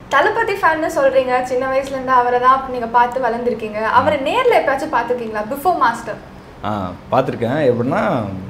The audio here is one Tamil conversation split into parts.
தளபதி ஃபேன்னு சொல்றீங்க சின்ன வயசுல இருந்து அவரை தான் நீங்க பார்த்து வளர்ந்துருக்கீங்க அவரை நேர்ல எப்பயாச்சும் பார்த்துருக்கீங்களா பிஃபோர் மாஸ்டர் ஆ பார்த்துருக்கேன் எப்படின்னா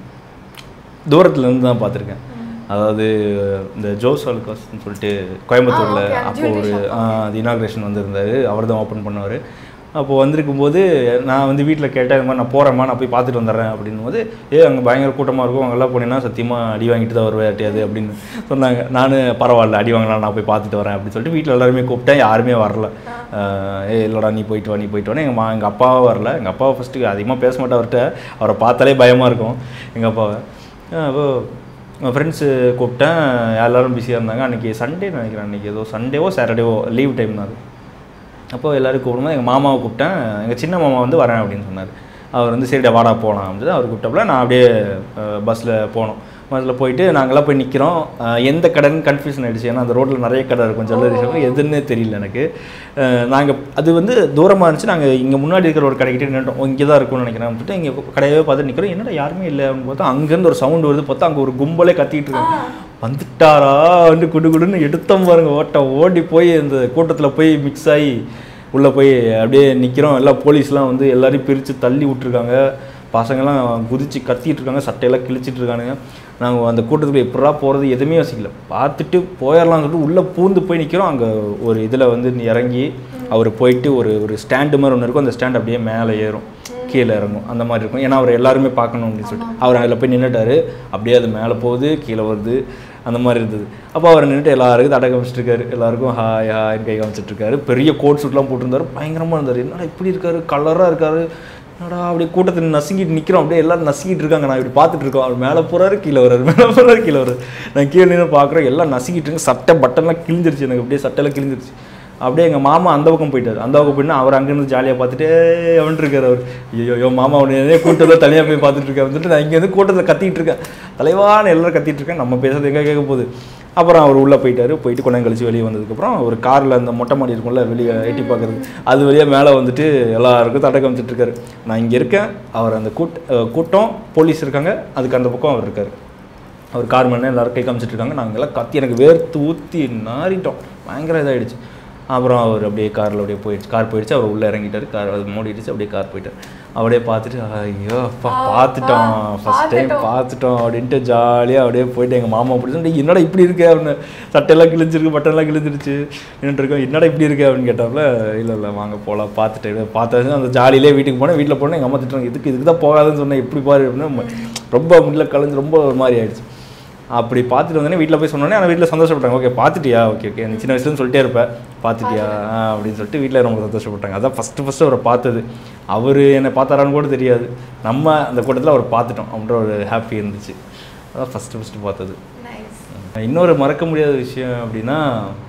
தூரத்துல இருந்து தான் பார்த்துருக்கேன் அதாவது இந்த ஜோஸ் அல்காஸ்ன்னு சொல்லிட்டு கோயம்புத்தூரில் ஆ, okay, அப்போ jewelry ஒரு shop, ஆ, அது இனாக்ரேஷன் வந்திருந்தாரு அவர் தான் ஓப்பன் பண்ணவர் அப்போது வந்திருக்கும் போது நான் வந்து வீட்டில் கேட்டேன் இது மாதிரி நான் போகிறேம்மா நான் போய் பார்த்துட்டு வந்துடுறேன் அப்படின்னும் போது ஏ அங்கே பயங்கர கூட்டமாக இருக்கும் அங்கெல்லாம் போனீங்கன்னா சத்தியமாக அடி வாங்கிட்டு தான் வருவேன் யார்ட்டையாவது அப்படின்னு சொன்னாங்க நான் பரவாயில்ல அடி வாங்கலாம் நான் போய் பார்த்துட்டு வரேன் அப்படின்னு சொல்லிட்டு வீட்டில் எல்லாருமே கூப்பிட்டேன் யாருமே வரல ஆஹ் ஏ இல்லைடா நீ போயிட்டு வா நீ போயிட்டு வானே எங்கள் மா எங்கள் அப்பாவும் வரல எங்கள் அப்பாவை ஃபஸ்ட்டு அதிகமாக பேச மாட்டேன் அவர்கிட்ட அவரை பார்த்தாலே பயமாக இருக்கும் எங்கள் அப்பாவை ஆஹ் அப்போ ஃப்ரெண்ட்ஸு கூப்பிட்டேன் எல்லாரும் பிஸியாக இருந்தாங்க அன்றைக்கி சண்டே நினைக்கிறேன் அன்றைக்கி ஏதோ சண்டேவோ சாட்டர்டேவோ லீவ் டைம் தான் அது அப்போ எல்லாரும் கூப்பிடும்போது எங்கள் மாமாவை கூப்பிட்டேன் எங்கள் சின்ன மாமா வந்து வரேன் அப்படின்னு சொன்னார் அவர் வந்து சரிடா வாடா போகலாம் அப்படின்னு அவர் கூப்பிட்டப்பல நான் அப்படியே பஸ்ஸில் போனோம் பஸ்ஸில் போயிட்டு நாங்களாம் போய் நிற்கிறோம் எந்த கடைன்னு கன்ஃபியூஷன் ஆகிடுச்சு ஏன்னா அந்த ரோட்டில் நிறைய கடை இருக்கும் ஜுவல்லரி ஷாப் எதுன்னே தெரியல எனக்கு நாங்கள் அது வந்து தூரமாக இருந்துச்சு நாங்கள் இங்கே முன்னாடி இருக்கிற ஒரு கடைக்கிட்டே நின்றுட்டோம் இங்கே தான் இருக்கும்னு நினைக்கிறேன் சொல்லிட்டு இங்கே கடையவே பார்த்து நிற்கிறோம் என்னடா யாருமே இல்லை அப்படின்னு பார்த்தா அங்கேருந்து ஒரு சவுண்டு வருது பார்த்தா அங்கே ஒரு கும்பலே கத்திட்டு இருக்காங்க வந்துட்டாரா வந்து குடு குடுன்னு எடுத்தோம் பாருங்க ஓட்ட ஓடி போய் இந்த கூட்டத்தில் போய் மிக்ஸ் ஆகி உள்ளே போய் அப்படியே நிற்கிறோம் எல்லா போலீஸ்லாம் வந்து எல்லாரையும் பிரித்து தள்ளி விட்ருக்காங்க பசங்கள்லாம் குதிச்சு கத்திட்டு இருக்காங்க சட்டையெல்லாம் கிழிச்சிட்டு இருக்கானுங்க நாங்கள் அந்த கூட்டத்துக்கு எப்படா போகிறது எதுவுமே யோசிக்கல பார்த்துட்டு போயிடலாம்னு சொல்லிட்டு உள்ளே பூந்து போய் நிற்கிறோம் அங்கே ஒரு இதில் வந்து இறங்கி அவர் போயிட்டு ஒரு ஒரு ஸ்டாண்டு மாதிரி ஒன்று இருக்கும் அந்த ஸ்டாண்ட் அப்படியே மேலே ஏறும் கீழே இறங்கும் அந்த மாதிரி இருக்கும் ஏன்னா அவர் எல்லாருமே பார்க்கணும் அப்படின்னு சொல்லிட்டு அவர் அதில் போய் நின்றுட்டாரு அப்படியே அது மேலே போகுது கீழே வருது அந்த மாதிரி இருந்தது அப்போ அவர் நின்றுட்டு எல்லாருக்கும் தடை காமிச்சிட்டு இருக்காரு எல்லாருக்கும் ஹாய் ஹாய்னு கை காமிச்சிட்டு இருக்காரு பெரிய கோட் சூட்லாம் போட்டிருந்தாரு பயங்கரமாக இருந்தார் என்னடா இப்படி இருக்காரு கலராக இருக்காரு என்னடா அப்படியே கூட்டத்தில் நசுங்கிட்டு நிற்கிறோம் அப்படியே எல்லாரும் நசுங்கிட்டு இருக்காங்க நான் இப்படி பார்த்துட்டு இருக்கோம் அவர் மேலே போகிறாரு கீழே வர்றாரு மேலே போகிறாரு கீழே வர்றாரு நான் கீழே நின்று பார்க்குறேன் எல்லாம் நசுங்கிட்டு இருக்கு சட்டை பட்டன்லாம் கிழிஞ்சிருச்சு எனக்கு அப்படியே சட்டையெல்லாம் கிழிஞ்சிருச்சு அப்படியே எங்கள் மாமா அந்த பக்கம் போயிட்டார் அந்த பக்கம் போயிட்டு அவர் அங்கேருந்து ஜாலியாக பார்த்துட்டு அவன் இருக்கார் அவர் ஐயோ ஐயோ மாமா உடனே கூட்டத்தில் தனியாக போய் பார்த்துட்டு இருக்கேன் வந்துட்டு நான் இங்கேருந்து கூட்டத்தில் கத்திட்டு இருக்கேன் தலைவான எல்லாரும் கத்திட்டு இருக்கேன் நம்ம பேசுறது எங்கே கேட்க போகுது அப்புறம் அவர் உள்ளே போயிட்டாரு போயிட்டு கொஞ்சம் கழிச்சு வெளியே வந்ததுக்கப்புறம் ஒரு காரில் அந்த மொட்டை மாடி இருக்கும்ல வெளியே எட்டி பார்க்குறது அது வழியாக மேலே வந்துட்டு எல்லாருக்கும் தடை காமிச்சிட்டு இருக்காரு நான் இங்கே இருக்கேன் அவர் அந்த கூட் அஹ் கூட்டம் போலீஸ் இருக்காங்க அதுக்கு அந்த பக்கம் அவர் இருக்கார் அவர் கார் மண்ணே எல்லாரும் கை காமிச்சிட்டு இருக்காங்க நாங்கள் எல்லாம் கத்தி எனக்கு வேர்த்து ஊற்றி நாறிட்டோம் பயங்கர இதாகிடுச்சு அப்புறம் அவர் அப்படியே காரில் அப்படியே போயிடுச்சு கார் போயிடுச்சு அவர் உள்ளே இறங்கிட்டாரு கார் அது மூடிடுச்சு அப்படியே கார் போயிட்டார் அப்படியே பார்த்துட்டு ஐயோ அப்பா பார்த்துட்டோம் ஃபஸ்ட் டைம் பார்த்துட்டோம் அப்படின்ட்டு ஜாலியாக அப்படியே போயிட்டு எங்கள் மாமா பிடிச்சி என்னடா இப்படி இருக்கு அப்படின்னு சட்டையெல்லாம் கிழிஞ்சிருக்கு பட்டெல்லாம் கிழிஞ்சிருச்சு நின்றுட்டு இருக்கோம் என்னடா இப்படி இருக்கு அப்படின்னு கேட்டாப்புல இல்லை இல்லை வாங்க போகலாம் பார்த்துட்டு பார்த்தாச்சு அந்த ஜாலியிலே வீட்டுக்கு போனேன் வீட்டில் போனேன் எங்கள் அம்மா திட்டுறாங்க இதுக்கு இதுக்கு தான் போகாதுன்னு சொன்னேன் எப்படி பாரு அப்படின்னு ரொம்ப முடியல கலைஞ்சு ரொம்ப ஒரு மாதிரி ஆயிடுச்சு அப்படி பார்த்துட்டு வந்தோடனே வீட்டில் போய் சொன்னோன்னே ஆனால் வீட்டில் சந்தோஷப்பட்டாங்க ஓகே பார்த்துட்டியா ஓகே ஓகே நீ சின்ன வயசுலேருந்து சொல்லிட்டே இருப்பேன் பார்த்துட்டியா ஆ, அப்படின்னு சொல்லிட்டு வீட்டில் ரொம்ப சந்தோஷப்பட்டாங்க அதான் ஃபஸ்ட்டு ஃபஸ்ட்டு அவரை பார்த்தது அவர் என்னை பார்த்தாரான்னு கூட தெரியாது நம்ம அந்த கூட்டத்தில் அவர் பார்த்துட்டோம் அப்படின்ற ஒரு ஹாப்பி இருந்துச்சு அதான் ஃபஸ்ட்டு ஃபஸ்ட்டு பார்த்தது நைஸ் இன்னொரு மறக்க முடியாத விஷயம் அப்படின்னா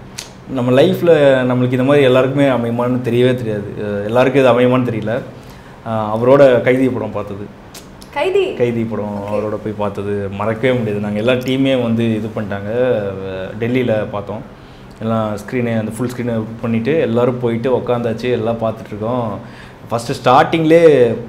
நம்ம லைஃப்பில் நம்மளுக்கு இந்த மாதிரி எல்லாருக்குமே அமையுமான்னு தெரியவே தெரியாது அஹ் எல்லாருக்கும் இது அமையுமான்னு தெரியல அஹ் அவரோட கைதி படம் பார்த்தது கைதி கைதி படம் அவரோட போய் பார்த்தது மறக்கவே முடியாது நாங்கள் எல்லா டீமே வந்து இது பண்ணிட்டாங்க டெல்லியில் பார்த்தோம் எல்லாம் ஸ்க்ரீனை அந்த ஃபுல் ஸ்க்ரீனை பண்ணிவிட்டு எல்லோரும் போயிட்டு உக்காந்தாச்சு எல்லாம் பார்த்துட்ருக்கோம் ஃபஸ்ட்டு ஸ்டார்டிங்லே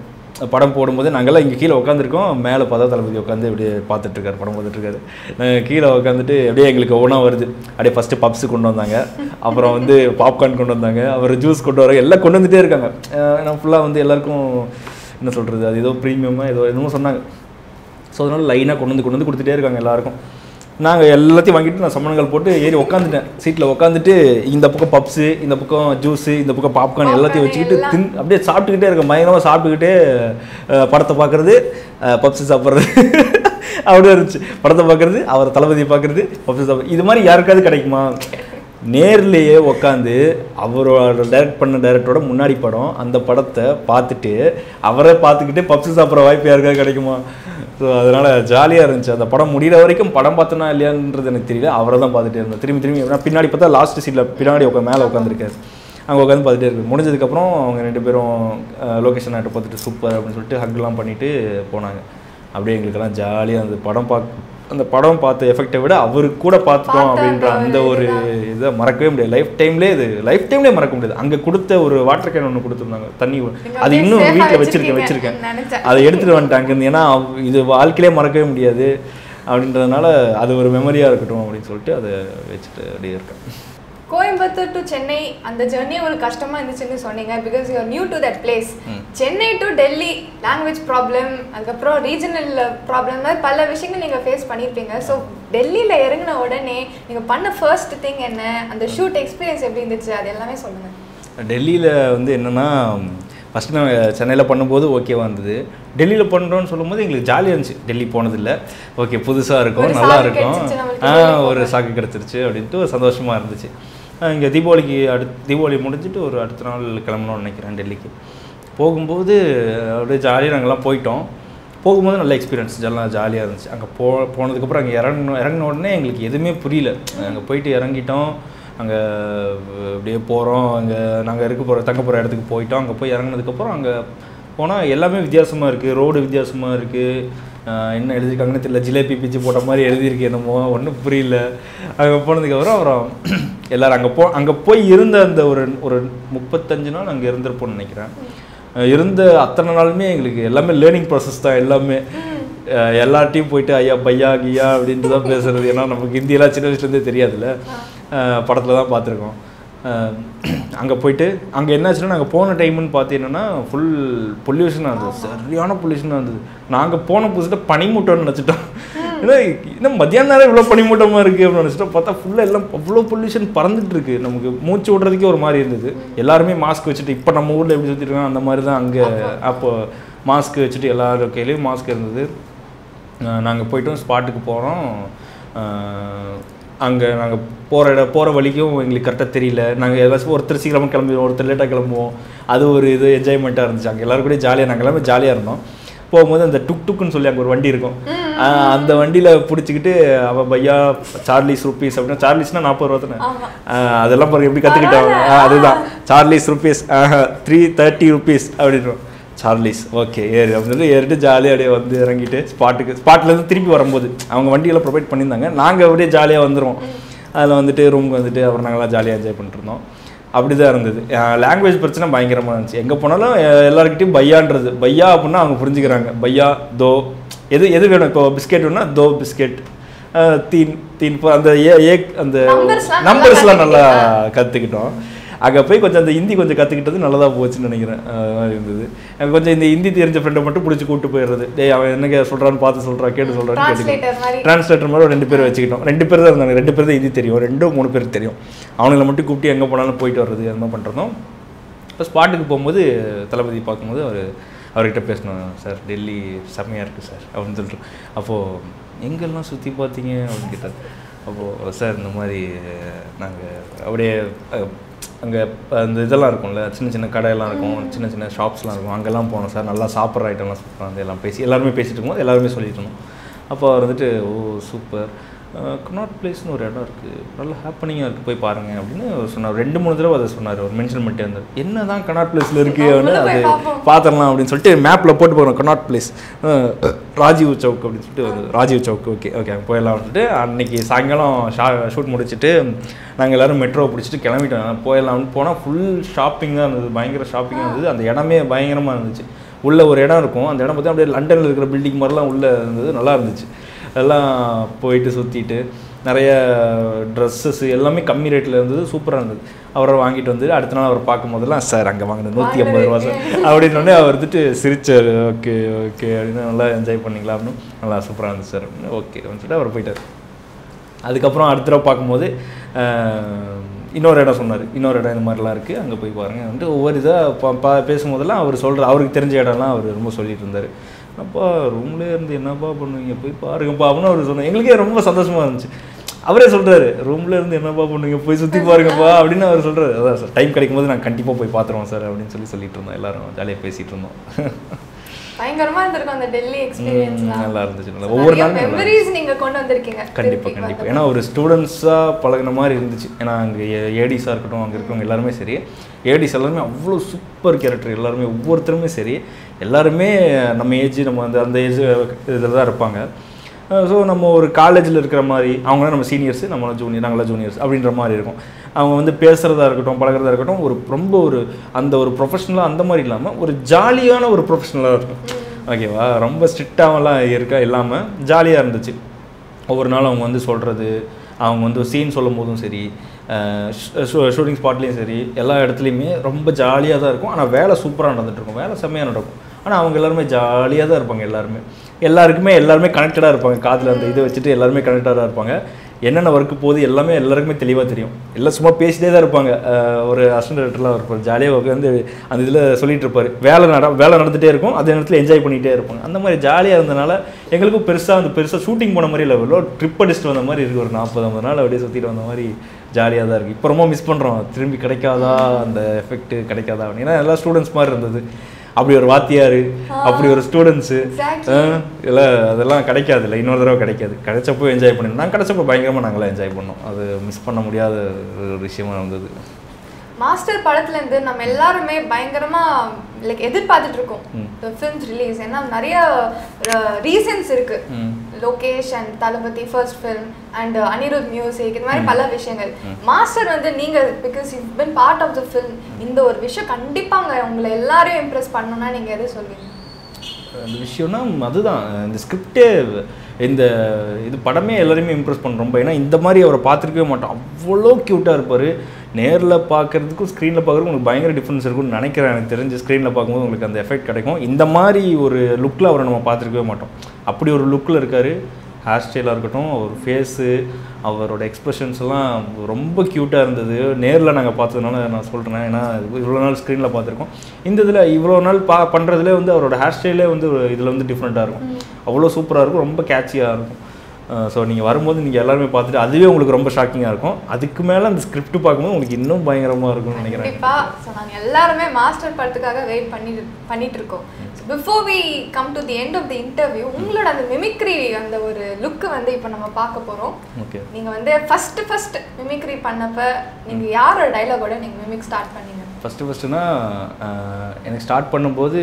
படம் போடும்போது நாங்கள்லாம் இங்கே கீழே உட்காந்துருக்கோம் மேலே பார்த்தா தளபதி உட்காந்து அப்படியே பார்த்துட்ருக்காரு படம் பார்த்துட்ருக்காரு நாங்கள் கீழே உட்காந்துட்டு அப்படியே எங்களுக்கு ஒவ்வொன்றா வருது அப்படியே ஃபஸ்ட்டு பப்ஸ் கொண்டு வந்தாங்க அப்புறம் வந்து பாப்கார்ன் கொண்டு வந்தாங்க அப்புறம் ஜூஸ் கொண்டு வராங்க எல்லாம் கொண்டு வந்துட்டே இருக்காங்க நான் ஃபுல்லாக வந்து எல்லாருக்கும் என்ன சொல்கிறது அது ஏதோ ப்ரீமியமாக ஏதோ என்னமோ சொன்னாங்க ஸோ அதனால லைனாக கொண்டு வந்து கொண்டு வந்து கொடுத்துட்டே இருக்காங்க எல்லாருக்கும் நாங்கள் எல்லாத்தையும் வாங்கிட்டு நான் சம்மணங்கள் போட்டு ஏறி உட்காந்துட்டேன் சீட்டில் உட்காந்துட்டு இந்த பக்கம் பப்ஸு இந்த பக்கம் ஜூஸு இந்த பக்கம் பாப்கார்ன் எல்லாத்தையும் வச்சுக்கிட்டு தின் அப்படியே சாப்பிட்டுக்கிட்டே இருக்கேன் பயங்கரமாக சாப்பிட்டுக்கிட்டே அஹ், படத்தை பார்க்குறது பப்ஸு சாப்பிட்றது அப்படியே இருந்துச்சு படத்தை பார்க்குறது அவர் தளபதியை பார்க்குறது பப்ஸு சாப்பிட்றது இது மாதிரி யாருக்காவது கிடைக்குமா நேர்லேயே உட்காந்து அவரோட டைரக்ட் பண்ண டைரக்டரோட முன்னாடி படம் அந்த படத்தை பார்த்துட்டு அவரே பார்த்துக்கிட்டு பப்ஸு சாப்பிட்ற வாய்ப்பு யாருக்காவது கிடைக்குமா ஸோ அதனால் ஜாலியாக இருந்துச்சு அந்த படம் முடிகிற வரைக்கும் படம் பார்த்தனா இல்லையான்றது எனக்கு தெரியல அவரை தான் பார்த்துட்டே இருந்தேன் திரும்பி திரும்பி நான் பின்னாடி பார்த்தா லாஸ்ட் சீட்டில் பின்னாடி உட்காந்து மேலே உட்காந்துருக்காரு அங்கே உட்காந்து பார்த்துட்டே இருக்கு முடிஞ்சதுக்கப்புறம் அவங்க ரெண்டு பேரும் லொக்கேஷன் ஆகிட்ட பார்த்துட்டு சூப்பர் அப்படின்னு சொல்லிட்டு ஹக்லாம் பண்ணிட்டு போனாங்க அப்படியே எங்களுக்கெல்லாம் ஜாலியாக அந்த படம் பார்க்க அந்த படம் பார்த்த எஃபெக்டை விட அவருக்கு கூட பார்த்துட்டோம் பார்த்த அப்படின்ற அந்த அந்த ஒரு இதை மறக்கவே முடியாது லைஃப் டைம்லேயே இது லைஃப் டைம்லேயே மறக்க முடியாது அங்கே கொடுத்த ஒரு வாட்டர் கேன் ஒன்று கொடுத்துருந்தாங்க தண்ணி நீங்க அது அப்படியே இன்னும் safe ஆ வீட்டில் வச்சிருக்கேன் வச்சிருக்கீங்க. வச்சிருக்கேன் நினைச்சேன். அதை எடுத்துகிட்டு வந்துட்டேன் அங்கேருந்து ஏன்னா அவ்- இது வாழ்க்கையிலே மறக்கவே முடியாது அப்படின்றதுனால அது ஒரு மெமரியாக இருக்கட்டும் அப்படின்னு சொல்லிட்டு அதை வச்சுட்டு அப்படியே இருக்கேன் கோயம்புத்தூர் டு சென்னை அந்த ஜெர்னி உங்களுக்கு கஷ்டமா இருந்துச்சுன்னு சொன்னீங்க because you new to that place Chennai to Delhi language problem அதுக்கப்புறம் ரீஜனல் ப்ராப்ளம் மாதிரி பல விஷயங்கள் நீங்க ஃபேஸ் பண்ணியிருப்பீங்க ஸோ டெல்லியில இறங்கின உடனே நீங்க பண்ண ஃபர்ஸ்ட் திங் என்ன அந்த ஷூட் எக்ஸ்பீரியன்ஸ் எப்படி இருந்துச்சு அது எல்லாமே சொல்லுங்க டெல்லியில் வந்து என்னென்னா ஃபஸ்ட்டு நான் சென்னையில் பண்ணும்போது ஓகேவா இருந்தது டெல்லியில் பண்ணுறோன்னு சொல்லும்போது எங்களுக்கு ஜாலியாக இருந்துச்சு டெல்லி போனதில்லை ஓகே புதுசாக இருக்கும் ஒரு நல்லா சாக்கு இருக்கும் கிடைச்சிருச்சு நம்மளுக்கு ஆ டெல்லி ஒரு சாக்கு கிடச்சிருச்சு அப்படின்ட்டு ஒரு சந்தோஷமாக இருந்துச்சு இங்கே தீபாவளிக்கு அடுத்து தீபாவளி முடிஞ்சிட்டு ஒரு அடுத்த நாள் கிளம்பணும்னு நினைக்கிறேன் டெல்லிக்கு போகும்போது அப்படியே ஜாலியாக நாங்கள்லாம் போயிட்டோம் போகும்போது நல்ல எக்ஸ்பீரியன்ஸ் எல்லாம் ஜாலியாக இருந்துச்சு அங்கே போ போனதுக்கப்புறம் அங்கே இறங்கணும் இறங்கின உடனே எங்களுக்கு எதுவுமே புரியல அங்கே போயிட்டு இறங்கிட்டோம் அங்கே அப்படியே போகிறோம் அங்கே நாங்கள் இருக்க போகிற தங்க போகிற இடத்துக்கு போயிட்டோம் அங்கே போய் இறங்குனதுக்கப்புறம் அங்கே போனால் எல்லாமே வித்தியாசமாக இருக்குது ரோடு வித்தியாசமாக இருக்குது என்ன எழுதியிருக்காங்கன்னு தெரியல ஜிலேபி பிச்சு போட்ட மாதிரி எழுதியிருக்கு என்னமோ ஒன்றும் புரியல அங்கே போனதுக்கப்புறம் அப்புறம் எல்லோரும் அங்கே போ அங்கே போய் இருந்த அந்த ஒரு ஒரு முப்பத்தஞ்சு நாள் அங்கே இருந்திருப்போம்னு நினைக்கிறேன் அஹ் இருந்த அத்தனை நாளுமே எங்களுக்கு எல்லாமே லேர்னிங் ப்ராசஸ் தான் எல்லாமே அஹ் எல்லார்ட்டையும் போயிட்டு ஐயா பையா கியா அப்படின்ட்டு தான் பேசுறது ஏன்னா நமக்கு ஹிந்தியெல்லாம் சின்ன வயசுலேருந்தே தெரியாதுல்ல படத்தில் தான் பார்த்துருக்கோம் அங்கே போயிட்டு அங்கே என்னாச்சுன்னா நாங்கள் போன டைம்னு பார்த்தீங்கன்னா ஃபுல் பொல்யூஷனாக இருந்தது சரியான பொல்யூஷனாக இருந்தது நாங்கள் போன புதுசில் பனிமூட்டம்னு நினச்சிட்டோம் ஏன்னா இன்னும் மத்தியான நேரம் இவ்வளோ பனிமூட்டமாக இருக்குது அப்படின்னு நினச்சிட்டோம் பார்த்தா ஃபுல்லாக எல்லாம் அவ்வளோ பொல்யூஷன் பறந்துட்டு இருக்கு நமக்கு மூச்சு விடுறதுக்கே ஒரு மாதிரி இருந்தது எல்லாருமே மாஸ்க் வச்சுட்டு இப்போ நம்ம ஊரில் எப்படி சுற்றிருக்காங்க அந்த மாதிரி தான் அங்கே அப்போ மாஸ்க் வச்சுட்டு எல்லாரும் கையிலையும் மாஸ்க் இருந்தது நாங்கள் போயிட்டோம் ஸ்பாட்டுக்கு போகிறோம் அங்கே நாங்கள் போகிற இடம் போகிற வழிக்கும் எங்களுக்கு கரெக்டாக தெரியல நாங்கள் ஏதாச்சும் ஒருத்தர் சீக்கிரமாக கிளம்பிடுவோம் ஒருத்தர் லேட்டாக கிளம்புவோம் அது ஒரு இது என்ஜாய்மெண்ட்டாக இருந்துச்சு அங்கே எல்லாரும் கூட ஜாலியாக நாங்கள் எல்லாமே ஜாலியாக இருந்தோம் போகும்போது அந்த டுக் டுக்குன்னு சொல்லி அங்கே ஒரு வண்டி இருக்கும் ஆஹ் அந்த வண்டியில் பிடிச்சிக்கிட்டு அவன் பையா சார்லிஸ் ருப்பீஸ் அப்படின்னா சார்லிஸ்னா நாற்பது ரூபா தானே ஆஹ் அதெல்லாம் பாருங்க எப்படி கற்றுக்கிட்டாங்க அதுதான் சார்லிஸ் ருப்பீஸ் த்ரீ தேர்ட்டி ருப்பீஸ் அப்படின்றோம் சார்லிஸ் ஓகே ஏறு அப்படின்னு ஏறிட்டு ஜாலியாக அப்படியே வந்து இறங்கிட்டு ஸ்பாட்டுக்கு ஸ்பாட்லேருந்து திருப்பி வரும்போது அவங்க வண்டியெல்லாம் ப்ரொவைட் பண்ணியிருந்தாங்க நாங்கள் அப்படியே ஜாலியாக வந்துடுவோம் அதில் வந்துட்டு ரூமுக்கு வந்துட்டு அப்புறம் நாங்களாம் ஜாலியாக என்ஜாய் பண்ணிட்டு இருந்தோம் அப்படி தான் இருந்தது லாங்குவேஜ் பிரச்சனை பயங்கரமாக இருந்துச்சு எங்கே போனாலும் எ- எல்லார்கிட்டயும் பையான்றது பையா அப்படின்னா அவங்க புரிஞ்சுக்கிறாங்க பையா தோ எது எது வேணும் இப்போ பிஸ்கெட் வேணும்னா தோ பிஸ்கெட் தீன் தீன் இப்போ அந்த ஏ ஏ அந்த Numbersலாம் நல்லா நம்பர்ஸ்லாம் நல்லா கற்றுக்கிட்டோம் அங்கே போய் கொஞ்சம் அந்த ஹிந்தி கொஞ்சம் கற்றுக்கிட்டது நல்லதாக போச்சுன்னு நினைக்கிறேன் அது மாதிரி இருந்தது எனக்கு கொஞ்சம் இந்த ஹிந்தி தெரிஞ்ச ஃப்ரெண்டை மட்டும் பிடிச்சி கூப்பிட்டு போயிடுறது டேய் அவன் என்ன சொல்கிறான்னு பார்த்து சொல்கிறான் கேட்டு சொல்கிறான்னு Translator கேட்டு மாதிரி. டிரான்ஸ்லேட்டர் மாதிரி ஒரு ரெண்டு பேர் வச்சுக்கிட்டோம் ரெண்டு பேர் தான் இருந்தாங்க ரெண்டு பேர் தான் ஹிந்தி தெரியும் ரெண்டோ மூணு பேருக்கு தெரியும் அவங்கள மட்டும் கூப்பிட்டு எங்கே போனாலும் போயிட்டு வர்றது அந்த மாதிரி பண்ணுறதும் இப்போ ஸ்பாட்டுக்கு போகும்போது தளபதி பார்க்கும்போது அவர் அவர்கிட்ட பேசணும் சார் டெல்லி செம்மையாக இருக்குது சார் அப்படின்னு சொல்லிட்டு அப்போது எங்கெல்லாம் சுற்றி பார்த்தீங்க அப்படின்னு கேட்டார் அப்போது சார் இந்த மாதிரி நாங்கள் அப்படியே அங்கே அந்த இதெல்லாம் இருக்கும்ல சின்ன சின்ன கடையெல்லாம் இருக்கும் சின்ன சின்ன ஷாப்ஸ்லாம் இருக்கும் அங்கெல்லாம் போனோம் சார் நல்லா சாப்பிட்ற ஐட்டம்லாம் சாப்பிட்றோம் எல்லாம் பேசி எல்லாருமே பேசிட்டு இருக்கும்போது எல்லாருமே சொல்லிட்டு இருந்தோம் அப்போ அவர் வந்துட்டு ஓ சூப்பர் கனாட் பிளேஸ்னு ஒரு இடம் இருக்குது நல்ல ஹாப்பனிங்காக இருக்குது போய் பாருங்க அப்படின்னு அவர் சொன்னார் ரெண்டு மூணு தடவை அதை சொன்னார் அவர் மென்ஷன் பண்ணிட்டே இருந்தார் என்ன தான் கனாட் பிளேஸில் இருக்குது அப்படின்னு நம்மளும் போய் அது பார்ப்போம். பார்த்துடலாம் அப்படின்னு சொல்லிட்டு மேப்பில் போட்டு போகிறோம் கனாட் பிளேஸ் ராஜீவ் சவுக் அப்படின்னு சொல்லிட்டு வந்தது ராஜீவ் சவுக் ஓகே ஓகே அங்கே போயிடலாம் சொல்லிட்டு அன்னைக்கு சாயங்காலம் ஷா ஷூட் முடிச்சுட்டு நாங்கள் எல்லோரும் மெட்ரோ பிடிச்சிட்டு கிளம்பிட்டோம் போயிடலாம்னு போனால் ஃபுல் ஷாப்பிங்காக இருந்தது பயங்கர ஷாப்பிங்காக இருந்தது அந்த இடமே பயங்கரமாக இருந்துச்சு உள்ள ஒரு இடம் இருக்கும் அந்த இடம் பார்த்தா அப்படியே லண்டனில் இருக்கிற பில்டிங் மாதிரிலாம் உள்ளே இருந்தது நல்லா இருந்துச்சு எல்லாம் போயிட்டு சுற்றிட்டு நிறைய ட்ரெஸ்ஸஸ் எல்லாமே கம்மி ரேட்டில் இருந்தது சூப்பராக இருந்தது அவரை வாங்கிட்டு வந்து அடுத்த நாள் அவர் பார்க்கும் போதெல்லாம் சார் அங்கே வாங்கினது நூற்றி ஐம்பது ரூபா சார் அப்படின்னு உடனே அவர் வந்துட்டு சிரிச்சார் ஓகே ஓகே அப்படின்னு நல்லா என்ஜாய் பண்ணீங்களா அப்படின்னு நல்லா சூப்பராக இருந்துச்சு சார் அப்படின்னு ஓகே அப்படின்னு சொல்லிட்டு அவர் போயிட்டார் அதுக்கப்புறம் அடுத்த தடவை பார்க்கும்போது அஹ், இன்னொரு இடம் சொன்னார் இன்னொரு இடம் இந்த மாதிரிலாம் இருக்குது அங்கே போய் பாருங்க வந்துட்டு ஒவ்வொரு இதாக பா பா பேசும்போதெல்லாம் அவர் சொல்கிற அவருக்கு தெரிஞ்ச இடம்லாம் அவர் ரொம்ப சொல்லிட்டு இருந்தார் அப்பா ரூம்லேயே இருந்து என்னப்பா பண்ணுவீங்க போய் பாருங்கப்பா அப்படின்னு அவர் சொன்னார் எங்களுக்கே ரொம்ப சந்தோஷமாக இருந்துச்சு அவரே சொல்கிறாரு ரூம்ல இருந்து என்னப்பா பண்ணுவீங்க போய் சுற்றி பாருங்கப்பா அப்படின்னு அவர் சொல்கிறாரு அதான் சார் டைம் கிடைக்கும் போது நான் கண்டிப்பாக போய் பார்த்துருவோம் சார் அப்படின்னு சொல்லி சொல்லிட்டு இருந்தோம் எல்லாரும் ஜாலியாக பேசிகிட்டு இருந்தோம் பயங்கரமா இருந்திருக்கும் அந்த டெல்லி எக்ஸ்பீரியன்ஸ்லாம் நல்லா இருந்துச்சு நல்லா ஒவ்வொரு நாளும் நல்லா இருந்துச்சு. மெமரிஸ் நீங்க கொண்டு வந்திருக்கீங்க கண்டிப்பாக திருப்பி கண்டிப்பாக வந்த ஏன்னா ஒரு ஸ்டூடெண்ட்ஸாக பழகுன மாதிரி இருந்துச்சு ஏன்னா அங்கே ஏடிஸாக இருக்கட்டும் அங்கே இருக்கிறவங்க எல்லாருமே சரி ஏடிஸ் எல்லாருமே அவ்வளோ சூப்பர் கேரக்டர் எல்லாருமே ஒவ்வொருத்தருமே சரி எல்லாருமே நம்ம ஏஜ் நம்ம அந்த அந்த ஏஜ் இதில் தான் இருப்பாங்க ஸோ நம்ம ஒரு காலேஜில் இருக்கிற மாதிரி அவங்களாம் நம்ம சீனியர்ஸ் நம்மளாம் ஜூனியர் நாங்களாம் ஜூனியர்ஸ் அப்படின்ற மாதிரி இருக்கும் அவங்க வந்து பேசுகிறதா இருக்கட்டும் பழகுறதா இருக்கட்டும் ஒரு ரொம்ப ஒரு அந்த ஒரு ப்ரொஃபஷனலாக அந்த மாதிரி இல்லாமல் ஒரு ஜாலியான ஒரு ப்ரொஃபஷனலாக இருக்கும் ஓகேவா ரொம்ப ஸ்ட்ரிக்டாகலாம் இருக்கா இல்லாமல் ஜாலியாக இருந்துச்சு ஒவ்வொரு நாளும் அவங்க வந்து சொல்கிறது அவங்க வந்து சீன் சொல்லும் போதும் சரி ஷூட்டிங் ஸ்பாட்லேயும் சரி எல்லா இடத்துலையுமே ரொம்ப ஜாலியாக தான் இருக்கும் ஆனால் வேலை சூப்பராக நடந்துட்டு இருக்கும் வேலை செம்மையாக நடக்கும் ஆனால் அவங்க எல்லாருமே ஜாலியாக தான் இருப்பாங்க எல்லாருமே எல்லாருக்குமே எல்லாருமே கனெக்டடாக இருப்பாங்க காதில் அந்த இதை வச்சுட்டு எல்லாருமே கனெக்டடாக இருப்பாங்க என்னென்ன ஒர்க்கு போகுது எல்லாமே எல்லாருக்குமே தெளிவாக தெரியும் எல்லாம் சும்மா பேசிட்டே தான் இருப்பாங்க அஹ் ஒரு அசிஸ்டன்ட் டேரக்டர்லாம் இருப்பார் ஜாலியாக உட்காந்து அந்த இதில் சொல்லிட்டு இருப்பார் வேலை நட வேலை நடந்துகிட்டே இருக்கும் அதே நேரத்தில் என்ஜாய் பண்ணிகிட்டே இருப்பாங்க அந்த மாதிரி ஜாலியாக இருந்தனால எங்களுக்கும் பெருசாக அந்த பெருசாக ஷூட்டிங் போன மாதிரி இல்லை எவ்வளோ ட்ரிப் அடிச்சுட்டு வந்த மாதிரி இருக்குது ஒரு நாற்பது ஐம்பது நாள் அப்படியே சுற்றிட்டு வந்த மாதிரி ஜாலியாக தான் இருக்குது இப்போ ரொம்ப மிஸ் பண்ணுறோம் திரும்பி கிடைக்காதா அந்த எஃபெக்ட் கிடைக்காதா அப்படின்னு ஏன்னா எல்லா ஸ்டூடெண்ட்ஸ் மாதிரி இருந்தது அப்படி ஒரு வாத்தியார் அப்படி ஒரு ஸ்டூடெண்ட்ஸு Exactly. இல்லை அதெல்லாம் கிடைக்காது இல்லை இன்னொரு தடவை கிடைக்காது கிடைச்சப்போ என்ஜாய் பண்ணி நான் கிடைச்சப்போ பயங்கரமாக நாங்களாம் என்ஜாய் பண்ணோம் அது மிஸ் பண்ண முடியாத ஒரு விஷயமா இருந்தது மாஸ்டர் படத்துல இருந்து நம்ம எல்லாருமே பயங்கரமா லைக் எதிர்பார்த்துட்டு இருக்கோம் ம். ஃபிலிம்ஸ் ரிலீஸ் ஏன்னா நிறைய ரீசன்ஸ் இருக்கு ம். Lokesh and Thalapathy first film and Anirudh music இந்த மாதிரி பல விஷயங்கள் மாஸ்டர் வந்து நீங்க because you been part of the film இந்த ஒரு விஷயம் கண்டிப்பாங்க உங்களை எல்லாரையும் இம்ப்ரெஸ் பண்ணணும்னா நீங்க எது சொல்வீங்க அந்த விஷயம்னா அதுதான் இந்த ஸ்கிரிப்டே இந்த இது படமே எல்லாரையுமே இம்ப்ரெஸ் பண்ணும் ரொம்ப ஏன்னா இந்த மாதிரி அவரை பார்த்துருக்கவே மாட்டோம் அவ்வளோ க்யூட்டாக இருப்பார் நேரில் பார்க்குறதுக்கும் ஸ்க்ரீனில் பார்க்குறதுக்கும் உங்களுக்கு பயங்கர டிஃப்ரென்ஸ் இருக்கும்னு நினைக்கிறேன் எனக்கு தெரிஞ்சு ஸ்க்ரீனில் பார்க்கும்போது உங்களுக்கு அந்த எஃபெக்ட் கிடைக்கும் இந்த மாதிரி ஒரு லுக்கில் அவரை நம்ம பார்த்துருக்கவே மாட்டோம் அப்படி ஒரு லுக்கில் இருக்கார் ஹேர் ஸ்டைலாக இருக்கட்டும் அவர் ஃபேஸு அவரோட எக்ஸ்பிரஷன்ஸ் எல்லாம் ரொம்ப க்யூட்டாக இருந்தது நேரில் நாங்கள் பார்த்ததுனால நான் சொல்கிறேன் ஏன்னா இவ்வளோ நாள் ஸ்க்ரீனில் பார்த்துருக்கோம் இந்த இதில் இவ்வளோ நாள் பா பண்ணுறதுலே வந்து அவரோட ஹேர் ஸ்டைலே வந்து இதில் வந்து டிஃப்ரெண்ட்டாக இருக்கும் அவ்வளோ சூப்பராக இருக்கும் ரொம்ப கேட்சியாக இருக்கும் ஸோ நீங்கள் வரும்போது நீங்கள் எல்லாருமே பார்த்துட்டு அதுவே உங்களுக்கு ரொம்ப ஷாக்கிங்காக இருக்கும் அதுக்கு மேலே அந்த ஸ்கிரிப்ட் பார்க்கும்போது உங்களுக்கு இன்னும் பயங்கரமாக இருக்கும்னு நினைக்கிறேன் கண்டிப்பா ஸோ நாங்க எல்லாருமே மாஸ்டர் படத்துக்காக வெயிட் பண்ணிட்டு பண்ணிட்டு இருக்கோம் before we come to the end of the interview உங்களோட அந்த மிமிக்ரி அந்த ஒரு லுக்கு வந்து இப்போ நம்ம பார்க்க போறோம் ஓகே நீங்க வந்து ஃபர்ஸ்ட் ஃபர்ஸ்ட் மிமிக்ரி பண்ணப்ப நீங்க யாரோட டைலாகோட நீங்க மிமிக் ஸ்டார்ட் பண்ணீங்க ஃபஸ்ட்டு ஃபஸ்ட்டுனா எனக்கு ஸ்டார்ட் பண்ணும்போது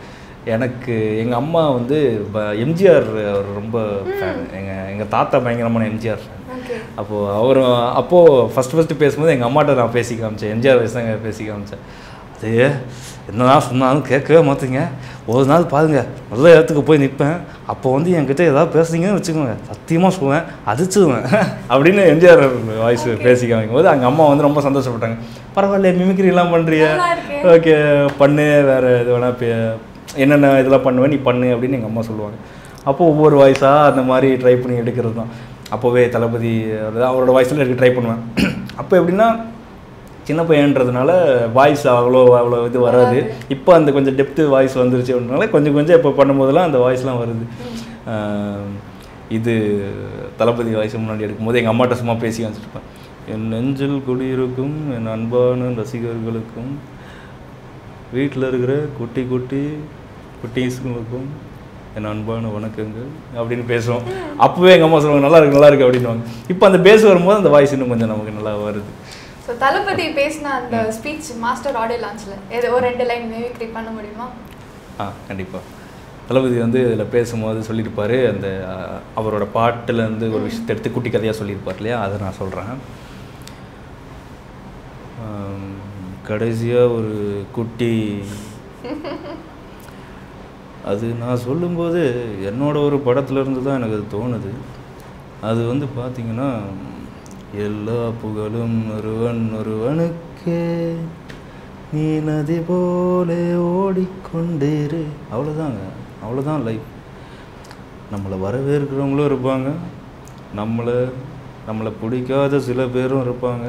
எனக்கு எங்கள் அம்மா வந்து ப- எம்ஜிஆர் அவர் ரொம்ப ஃபேன் எங்கள் எங்கள் தாத்தா பயங்கரமான எம்ஜிஆர் ஃபேன் ஓகே அப்போது அவர் அப்போது ஃபஸ்ட்டு ஃபஸ்ட்டு பேசும்போது எங்கள் அம்மாட்ட நான் பேசி காமிச்சேன் எம்ஜிஆர் வயசு தாங்க பேசி காமிச்சேன் அது என்னதான் சொன்னாலும் கேட்கவே மாட்டீங்க ஒரு நாள் பாருங்க நல்ல இடத்துக்கு போய் நிற்பேன் அப்போ வந்து என்கிட்ட ஏதாவது பேசுனீங்கன்னு வச்சுக்கோங்க சத்தியமாக சொல்லுவேன் அடிச்சுடுவேன் அப்படின்னு எம்ஜிஆர் வாய்ஸ் பேசி காமிக்கும் போது எங்கள் அம்மா வந்து ரொம்ப சந்தோஷப்பட்டாங்க பரவாயில்ல மிமிக்ரிலாம் பண்ணுறிய நல்லா இருக்கே. ஓகே பண்ணு வேறு இது வேணா பே என்னென்ன இதெல்லாம் பண்ணுவேன் நீ பண்ணு அப்படின்னு எங்கள் அம்மா சொல்லுவாங்க அப்போ ஒவ்வொரு வாய்ஸாக அந்த மாதிரி ட்ரை பண்ணி எடுக்கிறது தான் அப்போவே தளபதி அதாவது அவரோட வாய்ஸில் எடுக்க ட்ரை பண்ணுவேன் அப்போ எப்படின்னா சின்ன பையன்றதுனால வாய்ஸ் அவ்வளோ அவ்வளோ இது வராது இப்போ அந்த கொஞ்சம் டெப்த்து வாய்ஸ் வந்துருச்சு அப்படின்றனால கொஞ்சம் கொஞ்சம் இப்போ பண்ணும்போதெல்லாம் அந்த வாய்ஸ்லாம் வருது ஆஹ் இது தளபதி வாய்ஸ் முன்னாடி எடுக்கும்போது எங்கள் அம்மாட்ட சும்மா பேசி வச்சுருப்பேன் என் நெஞ்சில் குடியிருக்கும் என் அன்பான ரசிகர்களுக்கும் வீட்டில் இருக்கிற குட்டி குட்டி குட்டீஸ்களுக்கும் என் அன்பான வணக்கங்கள் அப்படின்னு பேசுவோம் அப்போவே எங்கள் அம்மா சொல்லுவாங்க நல்லா இருக்கு நல்லா இருக்கு அப்படின்னுவாங்க இப்போ அந்த பேஸ் வரும்போது அந்த வாய்ஸ் இன்னும் கொஞ்சம் நமக்கு நல்லா வருது ஸோ தளபதி பேசின அந்த ஸ்பீச் மாஸ்டர் ஆடியோ லான்ச்ல ஏதோ ஒரு ரெண்டு லைன் மிமிக்ரி பண்ண முடியுமா ஆ கண்டிப்பாக தளபதி வந்து இதில் பேசும்போது சொல்லியிருப்பாரு அந்த அஹ், அவரோட பாட்டுலேருந்து ஒரு விஷயத்தை எடுத்து குட்டி கதையாக சொல்லியிருப்பார் இல்லையா அதை நான் சொல்கிறேன் கடைசியாக ஒரு குட்டி அது நான் சொல்லும்போது என்னோட ஒரு படத்துல இருந்து தான் எனக்கு அது தோணுது அது வந்து பார்த்தீங்கன்னா எல்லா புகழும் ஒருவன் ஒருவனுக்கே நீ நதி போல ஓடிக்கொண்டேரு அவ்வளோதாங்க அவ்வளோதான் லைஃப் நம்மளை வரவேற்கிறவங்களும் இருப்பாங்க நம்மளை நம்மளை பிடிக்காத சில பேரும் இருப்பாங்க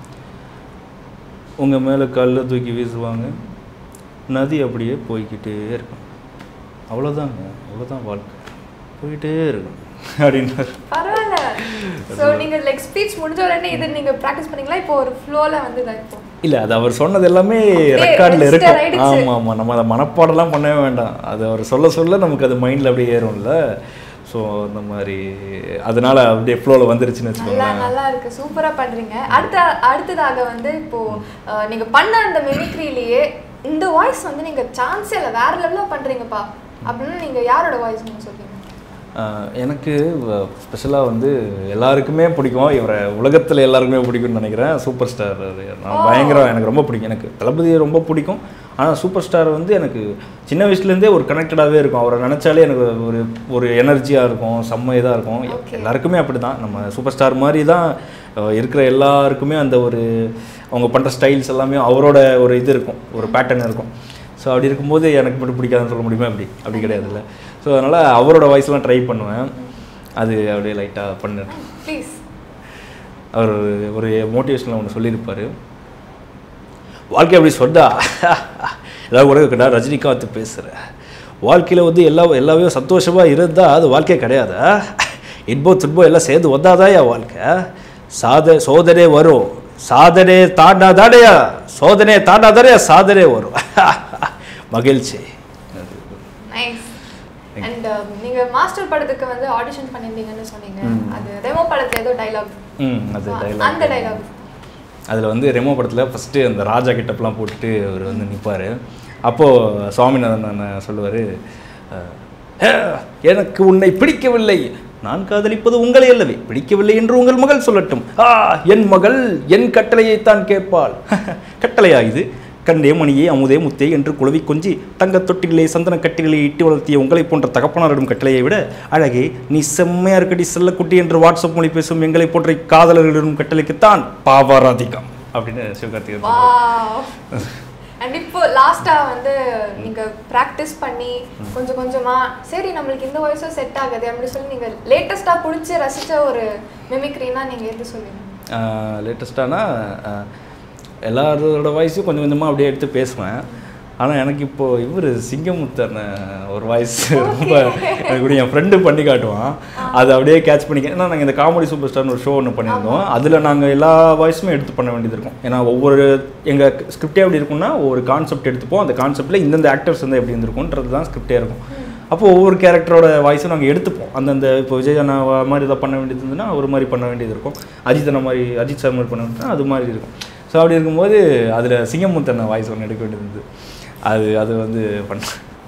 உங்கள் மேலே கல்லை தூக்கி வீசுவாங்க நதி அப்படியே போய்க்கிட்டே இருக்கும் அவ்வளோதாங்க அவ்வளோதான் வாழ்க்கை போயிட்டே இருக்கும் அப்படின்றார் பரவாயில்ல ஸோ நீங்க லைக் ஸ்பீச் முடிஞ்ச உடனே இது நீங்க ப்ராக்டிஸ் பண்ணீங்களா இப்போ ஒரு ஃப்ளோல வந்து இதா இப்போ இல்லை அது அவர் சொன்னது எல்லாமே அப்படியே ரெக்கார்டில் register இருக்கும் ஆயிடுச்சு. ஆமாம் ஆமாம் நம்ம அதை மனப்பாடெல்லாம் பண்ணவே வேண்டாம் அது அவர் சொல்ல சொல்ல நமக்கு அது மைண்டில் அப்படியே ஏறும்ல ஸோ அந்த மாதிரி அதனால அப்படியே ஃப்ளோவில் வந்துருச்சுன்னு நல்லா வச்சுக்கோங்களேன் நல்லா இருக்கு சூப்பரா பண்றீங்க அடுத்த அடுத்ததாக வந்து இப்போ அஹ், நீங்க பண்ண அந்த மிமிக்ரிலேயே இந்த வாய்ஸ் வந்து நீங்க சான்ஸே இல்லை வேற லெவலில் பண்றீங்கப்பா அப்படின்னு நீங்க யாரோட வாய்ஸ் நீங்க சொல்றீங்க ஆஹ் எனக்கு ஸ்பெஷலாக வந்து எல்லாருக்குமே பிடிக்கும் இவரை உலகத்தில் எல்லாருக்குமே பிடிக்கும்னு நினைக்கிறேன் சூப்பர் ஸ்டார் நான் பயங்கரம் எனக்கு ரொம்ப பிடிக்கும் எனக்கு தளபதியை ரொம்ப பிடிக்கும் ஆனால் சூப்பர் ஸ்டார் வந்து எனக்கு சின்ன வயசுலேருந்தே ஒரு கனெக்டடாகவே இருக்கும் அவரை நினச்சாலே எனக்கு ஒரு ஒரு எனர்ஜியாக இருக்கும் செம்ம இதாக இருக்கும் எல்லாருக்குமே அப்படி தான் நம்ம சூப்பர் ஸ்டார் மாதிரி தான் அஹ், இருக்கிற எல்லாருக்குமே அந்த ஒரு அவங்க பண்ணுற ஸ்டைல்ஸ் எல்லாமே அவரோட ஒரு இது இருக்கும் ஒரு பேட்டர்ன் இருக்கும் ஸோ அப்படி இருக்கும்போது எனக்கு மட்டும் பிடிக்காதுன்னு சொல்ல முடியுமா அப்படி அப்படி கிடையாதுல்ல ஸோ அதனால் அவரோட வாய்ஸ்லாம் ட்ரை பண்ணுவேன் அது அப்படியே லைட்டாக பண்ணேன் ப்ளீஸ் அவர் ஒரு- ஒரு மோட்டிவேஷனில் ஒன்று சொல்லியிருப்பார் வாழ்க்கை அப்படி சொன்னா ஏதாவது கூட இருக்கடா ரஜினிகாந்த் பேசுகிற வாழ்க்கையில் வந்து எல்லா எல்லாமே சந்தோஷமாக இருந்தால் அது வாழ்க்கையே கிடையாது இன்பம் துன்பம் எல்லாம் சேர்ந்து வந்தாதாயா வாழ்க்கை சாத சோதனை வரும் சாதனை தாண்டாதாடையா சோதனை தாண்டாதாடையா சாதனை வரும் மகிழ்ச்சி நைஸ் அண்ட் நீங்க மாஸ்டர் படத்துக்கு வந்து ஆடிஷன் பண்ணிருந்தீங்கன்னு சொன்னீங்க அது ரெமோ படத்துல ஏதோ டைலாக் ம் அது அந்த டைலாக் டைலாக் அதில் வந்து ரெமோ படத்தில் ஃபஸ்ட்டு அந்த ராஜா கிட்டப்லாம் போட்டுட்டு அவர் வந்து நிற்பார் அப்போது சுவாமிநாதன் சொல்லுவார் எனக்கு உன்னை பிடிக்கவில்லை நான் காதலிப்பது உங்களை அல்லவே பிடிக்கவில்லை என்று உங்கள் மகள் சொல்லட்டும் ஆ என் மகள் என் கட்டளையைத்தான் கேட்பாள் கட்டளையா இது கண்டே மணியே அமுதே முத்தே என்று குழவி கொஞ்சி தங்கத் தொட்டிலே சந்தன கட்டிலே இட்டு வளர்த்திய உங்களை போன்ற தகப்பனாரிடும் கட்டளையை விட அழகே நீ செம்மையா இருக்கடி செல்லக்குட்டி என்று வாட்ஸ்அப் மொழி பேசும் எங்களை போன்ற காதலர்களிடம் கட்டளைக்குத்தான் பாவாராதிகம் அப்படின்னு சிவகார்த்திகேயன் சொல்றாரு. வாவ் அண்ட் இப்போ லாஸ்டா வந்து நீங்க பிராக்டிஸ் பண்ணி கொஞ்சம் கொஞ்சமா சரி நம்மளுக்கு இந்த வாய்ஸும் செட் ஆகுது அப்படின்னு சொல்லி நீங்க லேட்டஸ்டா பிடிச்சி ரசிச்ச ஒரு மிமிக்ரினா நீங்க எது சொல்லுவீங்க லேட்டஸ்டானா எல்லாரோட வாய்ஸும் கொஞ்சம் கொஞ்சமாக அப்படியே எடுத்து பேசுவேன் ஆனால் எனக்கு இப்போ இவர் சிங்கமுத்தர்னு ஒரு வாய்ஸ் ரொம்ப எனக்கு கூட என் ஃப்ரெண்டு பண்ணி காட்டுவான் அதை அப்படியே கேட்ச் பண்ணிக்க ஏன்னா நாங்கள் இந்த காமெடி சூப்பர் ஸ்டார்னு ஒரு ஷோ ஒன்று பண்ணியிருந்தோம் அதில் நாங்கள் எல்லா வாய்ஸுமே எடுத்து பண்ண வேண்டியது இருக்கும் ஏன்னா ஒவ்வொரு எங்கள் ஸ்கிரிப்டே எப்படி இருக்கும்னா ஒவ்வொரு கான்செப்ட் எடுத்துப்போம் அந்த கான்செப்ட்டில் இந்தந்த ஆக்டர்ஸ் வந்து எப்படி இருந்திருக்கும்ன்றது தான் ஸ்கிரிப்டே இருக்கும் அப்போ ஒவ்வொரு கேரக்டரோட வாய்ஸும் நாங்கள் எடுத்துப்போம் அந்தந்த இப்போ விஜய் அண்ணா மாதிரி இதை பண்ண வேண்டியது இருந்ததுன்னா ஒரு மாதிரி பண்ண வேண்டியது இருக்கும் அஜித் அண்ணா மாதிரி அஜித் சார் மாதிரி பண்ண வேண்டியதுன்னா அது மாதிரி இருக்கும் ஸோ அப்படி இருக்கும்போது அதில் சிங்கமுத்தண்ண வாய்ஸ் ஒன்று எடுக்க வேண்டியது இருந்தது அது அது வந்து பண்ண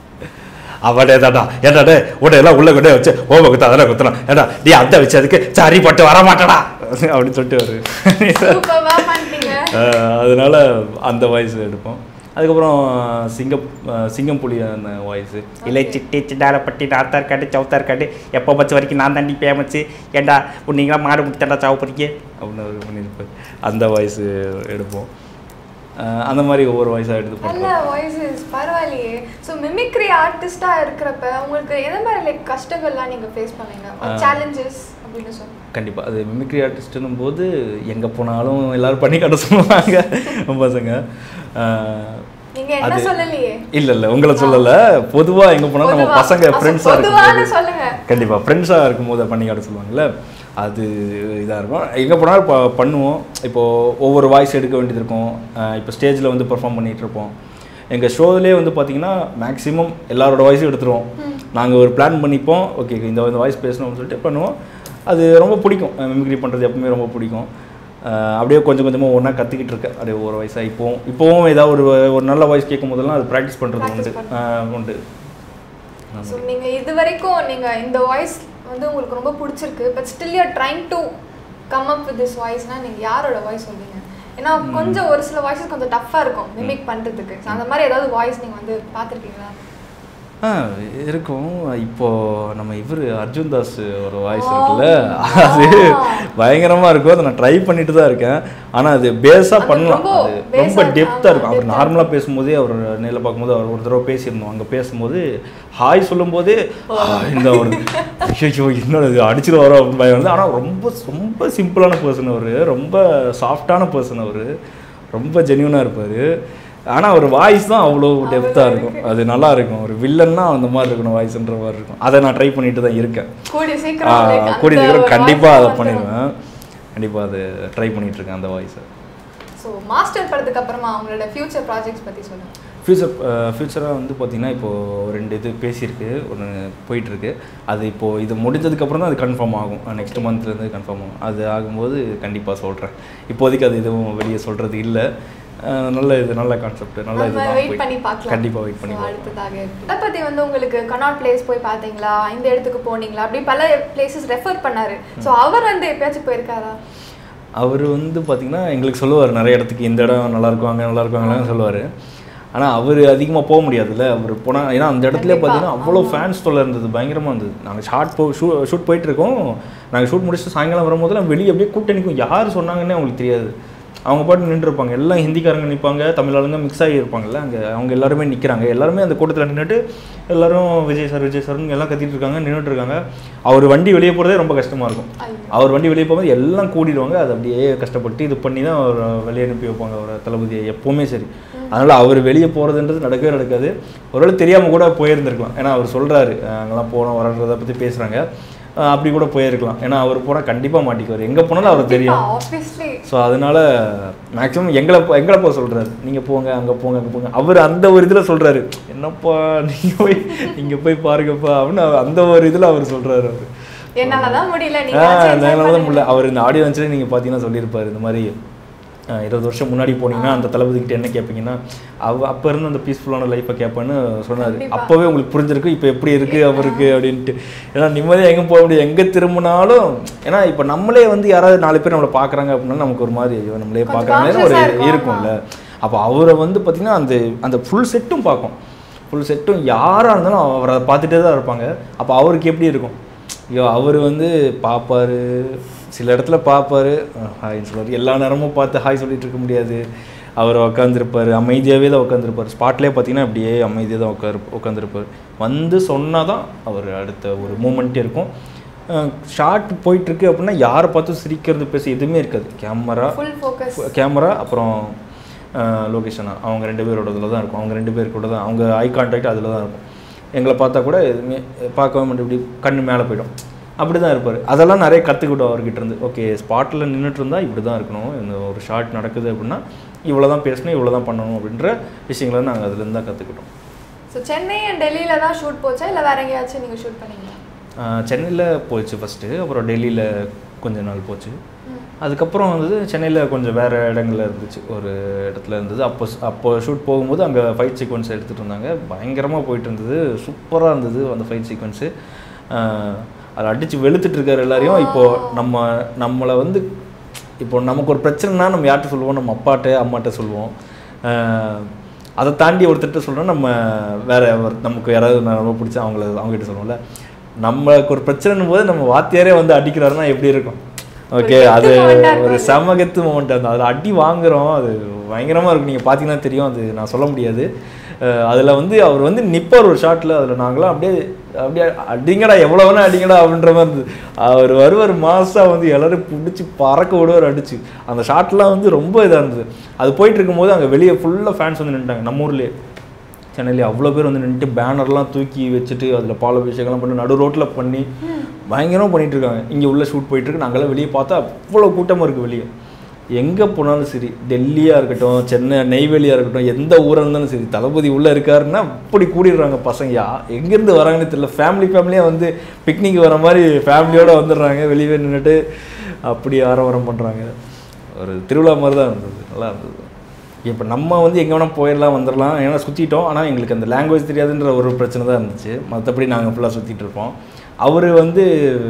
அவடே தாடா ஏடாடே உடனே எல்லாம் உள்ள கொண்டே வச்சு ஓம குத்த அதெல்லாம் குத்தலாம் ஏடா நீ அந்த வச்சதுக்கு சரி பட்டு வர மாட்டடா அப்படின்னு சொல்லிட்டு வரு சூப்பர்வா பண்ணிட்டீங்க அஹ் அதனால அந்த வாய்ஸ் எடுப்போம் அதுக்கப்புறம் சிங்கம் அஹ் சிங்கம் புலி அந்த வாய்ஸ் இல்லை சிட்டி சிண்டாரப்பட்டி நாத்தார் காட்டு சவுத்தார் காட்டு எப்போ பச்ச வரைக்கும் நான் தாண்டி பேமச்சு ஏண்டா நீங்களாம் மாடு முடித்தாண்டா சாவு போறீங்க அப்படின்னு அவர் பண்ணியிருப்பார் அந்த வாய்ஸ் எடுப்போம் அஹ் அந்த மாதிரி ஒவ்வொரு வாய்ஸாக எடுத்து நல்ல பண்ணுறோம் வாய்ஸஸ் பரவாயில்லையே ஸோ மிமிக்ரி ஆர்டிஸ்டா இருக்கிறப்ப உங்களுக்கு எந்த மாதிரி லைக் கஷ்டங்கள்லாம் நீங்க ஃபேஸ் பண்ணீங்க சேலஞ்சஸ் அப்படின்னு சொல்லி கண்டிப்பாக அது மிமிக்ரி ஆர்டிஸ்ட்டுன்னும் போது எங்கே போனாலும் எல்லாரும் பண்ணி காட்ட சொல்லுவாங்க பசங்க அஹ் நீங்க என்ன அது- சொல்லலையே இல்ல இல்ல உங்களை சொல்லல பொதுவா எங்க போனாலும் நம்ம பொதுவா. பசங்க அப்ப ஃப்ரெண்ட்ஸா பொதுவான்னு இருக்கும் சொல்லுங்க. கண்டிப்பா ஃப்ரெண்ட்ஸா இருக்கும்போது பண்ணி காட்ட சொல்லுவாங்கல்ல அது இதா இருக்கும் எங்க போனாலும் ப- பண்ணுவோம் இப்போ ஒவ்வொரு வாய்ஸ் எடுக்க வேண்டியது இருக்கும் அஹ் இப்போ ஸ்டேஜ்ல வந்து பெர்ஃபார்ம் பண்ணிட்டு இருப்போம் எங்க ஷோவிலே வந்து பாத்தீங்கன்னா மேக்ஸிமம் எல்லாரோட வாய்ஸும் எடுத்துருவோம் நாங்க ஒரு பிளான் பண்ணிப்போம் ஓகே இந்த இந்த வாய்ஸ் பேசணும்னு சொல்லிட்டு பண்ணுவோம் அது ரொம்ப பிடிக்கும் மிமிக்ரி பண்ணுறது எப்பவுமே ரொம்ப பிடிக்கும் அஹ் அப்படியே கொஞ்சம் கொஞ்சமாக ஒன்றா கற்றுக்கிட்டு இருக்கேன் அப்படியே ஒரு வயசாக இப்போவும் இப்போவும் ஏதாவது ஒரு ஒரு நல்ல வாய்ஸ் கேட்கும் போதெல்லாம் அது ப்ராக்டிஸ் பண்ணுறது Practice உண்டு அஹ் உண்டு ஸோ நீங்க இது வரைக்கும் நீங்க இந்த வாய்ஸ் வந்து உங்களுக்கு ரொம்ப பிடிச்சிருக்கு but still you trying to come up with this வாய்ஸ்னா நீங்க யாரோட வாய்ஸ் சொல்வீங்க ஏன்னா கொஞ்சம் ஒரு சில வாய்ஸஸ் கொஞ்சம் டஃப்பாக இருக்கும் மிமிக் பண்றதுக்கு So, அந்த மாதிரி ஏதாவது வாய்ஸ் நீங்க வந்து பார்த்துருக்கீங்களா ஆ இருக்கும் இப்போ நம்ம இவர் அர்ஜுன் தாஸ் ஒரு வாய்ஸ் Oh. இருக்குல்ல அது பயங்கரமாக இருக்கும் அதை நான் ட்ரை பண்ணிட்டு தான் இருக்கேன் ஆனால் அது பேஸாக அது பண்ணலாம் ரொம்ப அது bass ரொம்ப ஆ- டெப்த்தாக ஆமா, இருக்கும் அவர் depth ஆ நார்மலாக பேசும்போதே அவர் நேரில் பார்க்கும்போது அவர் ஒரு தடவை பேசியிருந்தோம் அங்கே பேசும்போது ஹாய் சொல்லும்போதே "ஆ, இந்த ஒரு ஐயோ இன்னும் இது அடிச்சுட்டு வரோம் அப்படின்னு பயம் வந்து ஆனால் ரொம்ப ரொம்ப சிம்பிளான பர்சன் அவர் ரொம்ப சாஃப்டான பர்சன் அவர் ரொம்ப ஜென்யூனாக இருப்பார் ஆனால் ஒரு வாய்ஸ் தான் அவ்வளோ டெப்த்தாக இருக்கும் அது நல்லா இருக்கும் ஒரு வில்லன்னா அந்த மாதிரி இருக்கணும் வாய்ஸ்ன்ற மாதிரி இருக்கும் அதை நான் ட்ரை பண்ணிட்டு தான் இருக்கேன் கூடிய ஆ, சீக்கிரம் like கூடிய அந்த சீக்கிரம் ஒரு கண்டிப்பாக voice அதை வந்துரும். பண்ணிடுவேன் கண்டிப்பாக அது ட்ரை பண்ணிட்டு இருக்கேன் அந்த வாய்ஸை ஸோ மாஸ்டர் படத்துக்கு அப்புறமா அவங்களோட ஃபியூச்சர் ப்ராஜெக்ட்ஸ் பத்தி சொல்லுங்க ஃப்யூச்சர் ஃப்யூச்சராக வந்து பார்த்தீங்கன்னா இப்போது ரெண்டு இது பேசியிருக்கு ஒன்று போயிட்டுருக்கு அது இப்போது இது முடிஞ்சதுக்கப்புறம் தான் அது கன்ஃபார்ம் ஆகும் நெக்ஸ்ட் மந்த்லேருந்து கன்ஃபார்ம் ஆகும் அது ஆகும்போது கண்டிப்பாக சொல்கிறேன் இப்போதைக்கு அது எதுவும் வெளியே சொல்கிறது இல்லை அஹ் நல்ல இது நல்ல கான்செப்ட் நல்ல நம்ம இது வெயிட் பண்ணி பார்க்கலாம் கண்டிப்பாக வெயிட் பண்ணி So, பார்க்கலாம் அடுத்ததாக தளபதி வந்து உங்களுக்கு கனாட் பிளேஸ் போய் பார்த்தீங்களா இந்த இடத்துக்கு போனீங்களா அப்படி பல பிளேசஸ் ரெஃபர் பண்ணாரு ஸோ அவர் வந்து எப்பயாச்சும் போயிருக்காரா அவர் வந்து பார்த்தீங்கன்னா எங்களுக்கு சொல்லுவார் நிறைய இடத்துக்கு இந்த இடம் நல்லா இருக்கும் அங்கே நல்லா இருக்கும் அங்கெல்லாம் சொல்லுவார் ஆனால் அவர் அதிகமாக போக முடியாதுல்ல அவர் போனால் ஏன்னா அந்த இடத்துல கண்டிப்பா, பார்த்தீங்கன்னா அவ்வளோ ஃபேன்ஸ் தொல்லை இருந்தது பயங்கரமாக இருந்தது நாங்கள் ஷார்ட் போ ஷூ ஷூட் போயிட்டு இருக்கோம் நாங்கள் ஷூட் முடிச்சுட்டு சாயங்காலம் வரும்போதெல்லாம் வெளியே அப்படியே கூட்ட நிற்கும் யார் சொன்னாங்கன்னே அவங்களுக்கு தெரியாது அவங்க பாட்டு நின்றுருப்பாங்க எல்லாம் ஹிந்திக்காரங்க நிற்பாங்க தமிழ் ஆளுங்க மிக்ஸ் ஆகி இருப்பாங்கல்ல அங்கே அவங்க எல்லாருமே நிற்கிறாங்க எல்லாருமே அந்த கூட்டத்தில் நின்றுட்டு எல்லாரும் விஜய் சார் விஜய் சார்னு எல்லாம் கத்திட்டு இருக்காங்க நின்றுட்டு இருக்காங்க அவர் வண்டி வெளியே போகிறதே ரொம்ப கஷ்டமாக இருக்கும் ஐயோ. அவர் வண்டி வெளியே போகும்போது எல்லாம் கூடிடுவாங்க அது அப்படியே கஷ்டப்பட்டு இது பண்ணி தான் அவர் வெளியே அனுப்பி வைப்பாங்க அவர் தளபதியை எப்போவுமே சரி அதனால் அவர் வெளியே போகிறதுன்றது நடக்கவே நடக்காது ஒருவேளை தெரியாமல் கூட போயிருந்திருக்கலாம் ஏன்னா அவர் சொல்கிறாரு அங்கெல்லாம் போனோம் வரன்றதை பற்றி பேசுகிறாங்க அப்படி கூட போயிருக்கலாம் ஏன்னா அவர் போனால் கண்டிப்பாக மாட்டிக்குவார் எங்கே போனாலும் அவர் தெரியும் ஆப்வியஸ்லி ஸோ அதனால மேக்ஸிமம் எங்களை போ- எங்களை போக சொல்கிறாரு நீங்கள் போங்க அங்கே போங்க அங்கே போங்க அவர் அந்த ஒரு இதில் சொல்கிறாரு என்னப்பா நீங்கள் போய் நீங்கள் போய் பாருங்கப்பா அப்படின்னு அவர் அந்த ஒரு இதில் அவர் சொல்கிறாரு அவர் என்னாலதான் முடியல ஆ நீங்க அதனால தான் முடியல அவர் இந்த ஆடியோ வந்துச்சு நீங்கள் பார்த்தீங்கன்னா சொல்லியிருப்பாரு இந்த மாதிரி ஆ, இருபது வருஷம் முன்னாடி போனீங்கன்னா அந்த தளபதிக்கிட்ட என்ன கேட்பீங்கன்னா அவ அப்போ இருந்து அந்த பீஸ்ஃபுல்லான லைஃப்பை கேட்பேன்னு சொன்னார் கண்டிப்பா. அப்போவே உங்களுக்கு புரிஞ்சிருக்கு இப்போ எப்படி இருக்குது அவருக்கு அப்படின்ட்டு ஏன்னா நிம்மதியாக எங்கே போக முடியும் எங்கே திரும்பினாலும் ஏன்னா இப்போ நம்மளே வந்து யாராவது நாலு பேர் நம்மளை பார்க்குறாங்க அப்படின்னா நமக்கு ஒரு மாதிரி ஐயோ நம்மளே கொஞ்சம் பார்க்குறாங்க ஒரு conscious-ஆ இருக்கும், இருக்கும்ல அப்போ அவரை வந்து பார்த்திங்கன்னா அந்த அந்த ஃபுல் செட்டும் பார்க்கும் ஃபுல் செட்டும் யாராக இருந்தாலும் அவரை பார்த்துட்டே தான் இருப்பாங்க அப்போ அவருக்கு எப்படி இருக்கும் ஐயோ அவர் வந்து பார்ப்பாரு சில இடத்துல பார்ப்பாரு ஹாய்ன்னு சொல்லுவார் எல்லா நேரமும் பார்த்து ஹாய் சொல்லிட்டு இருக்க முடியாது அவர் உட்காந்துருப்பார் அமைதியாகவே தான் உட்காந்துருப்பார் ஸ்பாட்லேயே பார்த்தீங்கன்னா அப்படியே அமைதியாக தான் உட்காரு உட்காந்துருப்பார் வந்து சொன்னால் தான் அவர் அடுத்த ஒரு மூமெண்ட்டே இருக்கும் ஷார்ட் போயிட்டுருக்கு அப்படின்னா யாரை பார்த்தும் சிரிக்கிறது பேச எதுவுமே இருக்காது கேமரா ஃபுல் ஃபோக்கஸ் கேமரா அப்புறம் லொகேஷனா அவங்க ரெண்டு பேரோட இதில் தான் இருக்கும் அவங்க ரெண்டு பேர் கூட தான் அவங்க ஐ கான்டாக்ட் அதில் தான் இருக்கும் எங்களை பார்த்தா கூட எதுவுமே பார்க்கவே மாட்டோம் இப்படி கண்ணு மேலே போயிடும் அப்படி தான் இருப்பார் அதெல்லாம் நிறைய கற்றுக்கிட்டோம் அவர்கிட்ட இருந்து ஓகே ஸ்பாட்டில் நின்றுட்டு இருந்தால் இப்படி தான் இருக்கணும் இந்த ஒரு ஷார்ட் நடக்குது அப்படின்னா இவ்வளோ தான் பேசணும் இவ்வளோ தான் பண்ணணும் அப்படின்ற விஷயங்களை நாங்கள் அதுலேருந்து தான் கற்றுக்கிட்டோம் ஸோ சென்னை அண்ட் டெல்லியில தான் ஷூட் போச்சா இல்லை வேற எங்கேயாச்சும் நீங்கள் ஷூட் பண்ணீங்களா சென்னையில் போச்சு ஃபஸ்ட்டு அப்புறம் டெல்லியில் கொஞ்ச நாள் போச்சு அதுக்கப்புறம் வந்து சென்னையில் கொஞ்சம் வேறு இடங்கள்ல இருந்துச்சு ஒரு இடத்துல இருந்தது அப்போ அப்போ ஷூட் போகும்போது அங்கே ஃபைட் சீக்வன்ஸ் எடுத்துகிட்டு இருந்தாங்க பயங்கரமாக போயிட்டு இருந்தது சூப்பராக இருந்தது அந்த ஃபைட் சீக்வன்ஸு அதை அடித்து வெளுத்துட்டு இருக்காரு எல்லாரையும் இப்போது நம்ம நம்மளை வந்து இப்போ நமக்கு ஒரு பிரச்சனைனா நம்ம யார்கிட்ட சொல்லுவோம் நம்ம அப்பாட்ட அம்மாட்ட சொல்லுவோம் ஆஹ் அதை தாண்டி ஒருத்தர்கிட்ட சொல்கிறோம் நம்ம வேற ஒரு நமக்கு யாராவது நான் ரொம்ப பிடிச்சா அவங்கள அவங்ககிட்ட சொல்லுவோம்ல நம்மளுக்கு ஒரு பிரச்சனைன்னு போது நம்ம வாத்தியாரே வந்து அடிக்கிறாருன்னா எப்படி இருக்கும் ஓகே ஒரு அது கெத்து moment ஆ இருக்கும் ஒரு அது. செம கெத்து மூமெண்ட் அந்த அதில் அடி வாங்குறோம் அது பயங்கரமாக இருக்கும் நீங்கள் பார்த்தீங்கன்னா தெரியும் அது நான் சொல்ல முடியாது அதில் வந்து அவர் வந்து நிப்பார் ஒரு ஷாட்டில் அதில் நாங்களாம் அப்படியே அப்படியே அடிங்கடா எவ்வளோ வேணா அடிங்கடா அப்படின்ற மாதிரி இருந்தது அவர் வருவார் மாசாக வந்து எல்லாரும் பிடிச்சி பறக்க விடுவார் அடிச்சு அந்த ஷாட்லாம் வந்து ரொம்ப இதாக இருந்தது அது போயிட்டு இருக்கும்போது அங்கே வெளியே ஃபுல்லாக ஃபேன்ஸ் வந்து நின்ட்டாங்க நம்ம ஊர்லேயே சென்னையிலே அவ்வளோ பேர் வந்து நின்றுட்டு பேனர்லாம் தூக்கி வச்சுட்டு அதில் பால் அபிஷேகம்லாம் பண்ணி நடு ரோட்டில் பண்ணி பயங்கரமாக பண்ணிட்டு இருக்காங்க இங்கே உள்ள ஷூட் போயிட்டு இருக்கு நாங்களாம் வெளியே பார்த்தா அவ்வளோ கூட்டமாக இருக்குது வெளியே எங்கே போனாலும் சரி டெல்லியாக இருக்கட்டும் சென்னை நெய்வேலியாக இருக்கட்டும் எந்த ஊராக இருந்தாலும் சரி தளபதி உள்ளே இருக்காருன்னா அப்படி கூடிடுறாங்க பசங்க யா எங்கேருந்து வராங்கன்னு தெரியல ஃபேமிலி ஃபேமிலியாக வந்து பிக்னிக் வர மாதிரி ஃபேமிலியோடு வந்துடுறாங்க வெளியே நின்றுட்டு அப்படி ஆரவாரம் பண்ணுறாங்க ஒரு திருவிழா மாதிரி தான் இருந்தது நல்லா இருந்தது இப்போ நம்ம வந்து எங்கே வேணால் போயிடலாம் வந்துடலாம் ஏன்னா சுற்றிட்டோம் ஆனால் எங்களுக்கு அந்த லாங்குவேஜ் தெரியாதுன்ற ஒரு பிரச்சனை தான் இருந்துச்சு மற்றபடி நாங்கள் ஃபுல்லாக சுற்றிட்டு இருப்போம் அவர் வந்து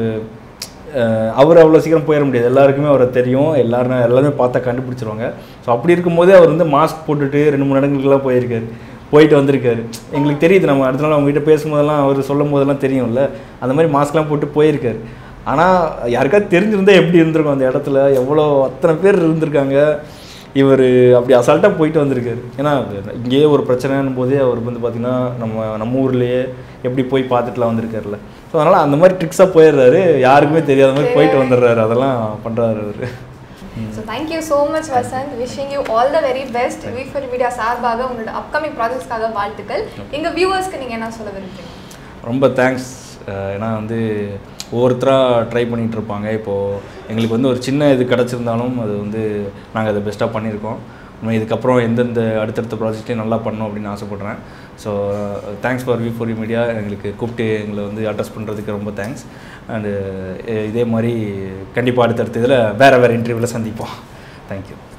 அஹ், அவர் அவ்வளோ சீக்கிரம் போயிட முடியாது எல்லாருக்குமே அவரை தெரியும் எல்லாரும் எல்லாருமே பார்த்தா கண்டுபிடிச்சிருவாங்க ஸோ அப்படி இருக்கும்போதே அவர் வந்து மாஸ்க் போட்டுட்டு ரெண்டு மூணு இடங்களுக்குலாம் போயிருக்காரு போயிட்டு வந்திருக்காரு எங்களுக்கு தெரியுது நம்ம அடுத்த நாள் அவங்ககிட்ட பேசும்போதெல்லாம் அவர் சொல்லும் போதெல்லாம் தெரியும்ல அந்த மாதிரி மாஸ்க்லாம் போட்டு போயிருக்காரு ஆனால் யாருக்காவது தெரிஞ்சிருந்தா எப்படி இருந்திருக்கும் அந்த இடத்துல எவ்வளோ அத்தனை பேர் இருந்திருக்காங்க இவர் அப்படி அசால்ட்டாக போயிட்டு வந்திருக்காரு ஏன்னா இங்கேயே ஒரு பிரச்சனைன்னு போதே அவர் வந்து பார்த்திங்கன்னா நம்ம நம்ம ஊர்லேயே எப்படி போய் பார்த்துட்டுலாம் வந்திருக்காருல்ல ஸோ அதனால் அந்த மாதிரி ட்ரிக்ஸாக போயிடுறாரு யாருக்குமே தெரியாத மாதிரி போயிட்டு வந்துடுறாரு அதெல்லாம் பண்ணுறாரு அவர் so thank you so much Vasanth wishing you all the very best V for media சார்பாக உங்களோட அப்கமிங் ப்ராஜெக்ட்ஸ்க்காக வாழ்த்துக்கள் எங்கள் வியூவர்ஸ்க்கு நீங்கள் என்ன சொல்ல விரும்புறீங்க ரொம்ப தேங்க்ஸ் ஏன்னா வந்து ஒவ்வொருத்தராக ட்ரை பண்ணிகிட்டு இருப்பாங்க இப்போது எங்களுக்கு வந்து ஒரு சின்ன இது கிடச்சிருந்தாலும் அது வந்து நாங்கள் அதை பெஸ்ட்டாக பண்ணியிருக்கோம் இன்னும் இதுக்கப்புறம் எந்தெந்த அடுத்தடுத்த ப்ராஜெக்ட்லையும் நல்லா பண்ணணும் அப்படின்னு ஆசைப்பட்றேன் so thanks for V four media எங்களுக்கு கூப்பிட்டு எங்களை வந்து அட்ரஸ் பண்ணுறதுக்கு ரொம்ப தேங்க்ஸ் அண்டு இதே மாதிரி கண்டிப்பாக அடுத்தடுத்த இதில் வேறு வேறு இன்டர்வியூவில் சந்திப்போம் தேங்க்யூ